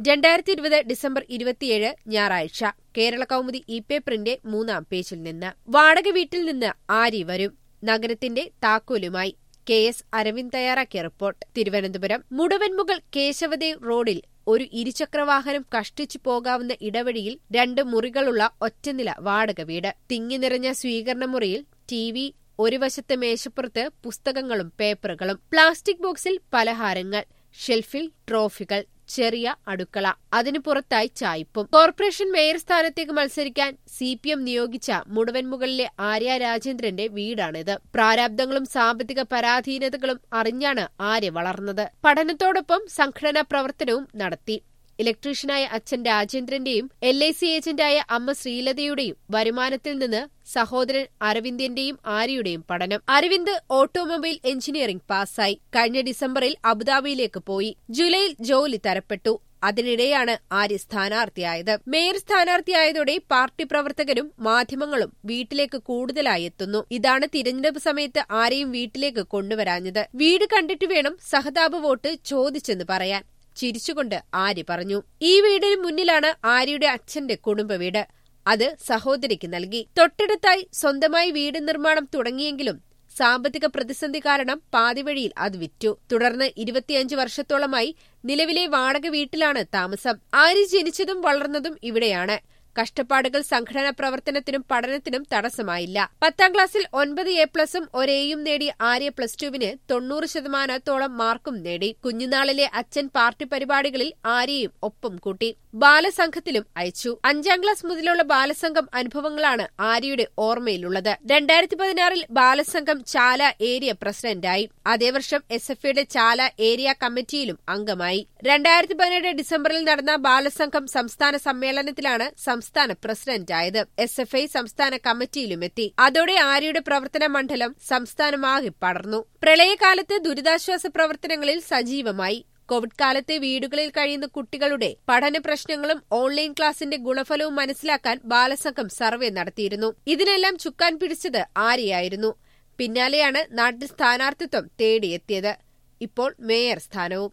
രണ്ടായിരത്തി ഇരുപത് ഡിസംബർ ഇരുപത്തിയേഴ് ഞായറാഴ്ച കേരള കൗമുദി ഇ പേപ്പറിന്റെ മൂന്നാം പേജിൽ നിന്ന് വാടക വീട്ടിൽ നിന്ന് ആരി വരും നഗരത്തിന്റെ താക്കോലുമായി കെ എസ് അരവിന്ദ് തയ്യാറാക്കിയ റിപ്പോർട്ട് തിരുവനന്തപുരം മുടവൻമുകൾ കേശവദേവ് റോഡിൽ ഒരു ഇരുചക്രവാഹനം കഷ്ടിച്ചു പോകാവുന്ന ഇടവഴിയിൽ രണ്ട് മുറികളുള്ള ഒറ്റനില വാടക വീട് തിങ്ങി നിറഞ്ഞ സ്വീകരണ മുറിയിൽ ടി വി ഒരു വശത്ത് മേശപ്പുറത്ത് പുസ്തകങ്ങളും പേപ്പറുകളും പ്ലാസ്റ്റിക് ബോക്സിൽ പലഹാരങ്ങൾ ഷെൽഫിൽ ട്രോഫികൾ ചെറിയ അടുക്കള അതിനു പുറത്തായി ചായ്പും കോർപ്പറേഷൻ മേയർ സ്ഥാനത്തേക്ക് മത്സരിക്കാൻ സി പി എം നിയോഗിച്ച മുടവൻമുകളിലെ ആര്യ രാജേന്ദ്രന്റെ വീടാണിത് പ്രാരാബ്ദങ്ങളും സാമ്പത്തിക പരാധീനതകളും അറിഞ്ഞാണ് ആര്യ വളർന്നത് പഠനത്തോടൊപ്പം സംഘടനാ പ്രവർത്തനവും നടത്തി ഇലക്ട്രീഷ്യനായ അച്ഛൻ രാജേന്ദ്രന്റെയും എൽ ഐ സി ഏജന്റായ അമ്മ ശ്രീലതയുടെയും വരുമാനത്തിൽ നിന്ന് സഹോദരൻ അരവിന്ദിന്റെയും ആര്യയുടെയും പഠനം അരവിന്ദ് ഓട്ടോമൊബൈൽ എഞ്ചിനീയറിംഗ് പാസ്സായി കഴിഞ്ഞ ഡിസംബറിൽ അബുദാബിയിലേക്ക് പോയി ജൂലൈയിൽ ജോലി തരപ്പെട്ടു അതിനിടെയാണ് ആര്യ സ്ഥാനാർത്ഥിയായത് മേയർ സ്ഥാനാർത്ഥിയായതോടെ പാർട്ടി പ്രവർത്തകരും മാധ്യമങ്ങളും വീട്ടിലേക്ക് കൂടുതലായി എത്തുന്നു ഇതാണ് തിരഞ്ഞെടുപ്പ് സമയത്ത് ആരെയും വീട്ടിലേക്ക് കൊണ്ടുവരാഞ്ഞത് വീട് കണ്ടിട്ട് വേണം സഹതാപ വോട്ട് ചോദിച്ചെന്ന് പറയാൻ ചിരിച്ചുകൊണ്ട് ആര്യ പറഞ്ഞു ഈ വീടിന് മുന്നിലാണ് ആര്യയുടെ അച്ഛന്റെ കുടുംബ വീട് അത് സഹോദരിക്ക് നൽകി തൊട്ടടുത്തായി സ്വന്തമായി വീട് നിർമ്മാണം തുടങ്ങിയെങ്കിലും സാമ്പത്തിക പ്രതിസന്ധി കാരണം പാതിവഴിയിൽ അത് വിറ്റു തുടർന്ന് ഇരുപത്തിയഞ്ച് വർഷത്തോളമായി നിലവിലെ വാടക വീട്ടിലാണ് താമസം ആര്യ ജനിച്ചതും വളർന്നതും ഇവിടെയാണ് കഷ്ടപ്പാടുകൾ സംഘടനാ പ്രവർത്തനത്തിനും പഠനത്തിനും തടസ്സമായില്ല പത്താം ക്ലാസ്സിൽ ഒൻപത് എ പ്ലസും ഒരേയും നേടി ആര്യ പ്ലസ് ടുവിന് തൊണ്ണൂറ് ശതമാനത്തോളം മാർക്കും നേടി കുഞ്ഞുനാളിലെ അച്ഛൻ പാർട്ടി പരിപാടികളിൽ ആര്യയും ഒപ്പം കൂട്ടി ബാലസംഘത്തിലും അയച്ചു അഞ്ചാം ക്ലാസ് മുതലുള്ള ബാലസംഘം അനുഭവങ്ങളാണ് ആര്യയുടെ ഓർമ്മയിലുള്ളത് രണ്ടായിരത്തി പതിനാറിൽ ബാലസംഘം ചാല ഏരിയ പ്രസിഡന്റായി അതേ വർഷം എസ് എഫ് ഐയുടെ ചാല ഏരിയ കമ്മിറ്റിയിലും അംഗമായി രണ്ടായിരത്തി പതിനേഴ് ഡിസംബറിൽ നടന്ന ബാലസംഘം സംസ്ഥാന സമ്മേളനത്തിലാണ് സംസ്ഥാന പ്രസിഡന്റായത് എസ് എഫ് ഐ സംസ്ഥാന കമ്മിറ്റിയിലുമെത്തി അതോടെ ആര്യയുടെ പ്രവർത്തന മണ്ഡലം സംസ്ഥാനമാകെ പടർന്നു പ്രളയകാലത്ത് ദുരിതാശ്വാസ പ്രവർത്തനങ്ങളിൽ സജീവമായി കോവിഡ് കാലത്തെ വീടുകളിൽ കഴിയുന്ന കുട്ടികളുടെ പഠന പ്രശ്നങ്ങളും ഓൺലൈൻ ക്ലാസിന്റെ ഗുണഫലവും മനസ്സിലാക്കാൻ ബാലസംഘം സർവേ നടത്തിയിരുന്നു ഇതിനെല്ലാം ചുക്കാൻ പിടിച്ചത് ആര്യയായിരുന്നു പിന്നാലെയാണ് നാട്ടിൽ സ്ഥാനാർത്ഥിത്വം തേടിയെത്തിയത് ഇപ്പോൾ മേയർ സ്ഥാനവും